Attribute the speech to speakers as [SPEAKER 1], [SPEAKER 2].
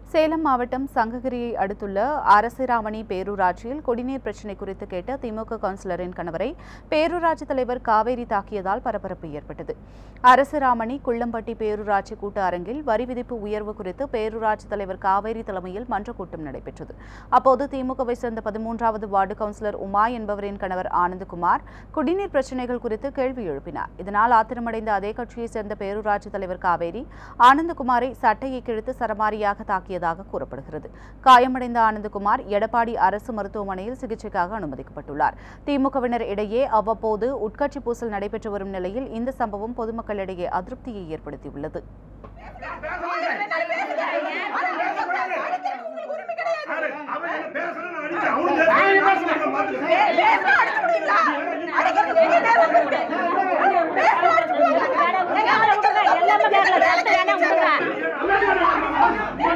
[SPEAKER 1] சேலம் மாவட்டம் சங்ககிரியை அடுத்துள்ள அரசிராமணி பேரூராட்சியில் குடிநீர் பிரச்சினை குறித்து கேட்ட திமுக கவுன்சிலரின் கணவரை பேரூராட்சி தலைவர் காவேரி தாக்கியதால் பரபரப்பு ஏற்பட்டது அரசிராமணி குள்ளம்பட்டி பேரூராட்சி கூட்ட அரங்கில் வரி விதிப்பு உயர்வு குறித்து பேரூராட்சி தலைவர் காவேரி தலைமையில் மன்ற கூட்டம் நடைபெற்றது அப்போது திமுகவை சேர்ந்த பதிமூன்றாவது வார்டு கவுன்சிலர் உமா என்பவரின் கணவர் ஆனந்தகுமார் குடிநீர் பிரச்சினைகள் குறித்து கேள்வி எழுப்பினார் இதனால் ஆத்திரமடைந்த அதே கட்சியைச் சேர்ந்த பேரூராட்சி தலைவர் காவேரி ஆனந்தகுமாரை சட்டையை கிழித்து சரமாரியாக தாக்கியதாக கூறப்படுகிறது காயமடைந்த ஆனந்தகுமார் எடப்பாடி அரசு மருத்துவமனையில் சிகிச்சைக்காக அனுமதிக்கப்பட்டுள்ளார் திமுகவினர் இடையே அவ்வப்போது உட்கட்சி பூசல் நடைபெற்று வரும் நிலையில் இந்த சம்பவம் பொதுமக்களிடையே அதிருப்தியை ஏற்படுத்தியுள்ளது
[SPEAKER 2] எல்லாமே கேட்கல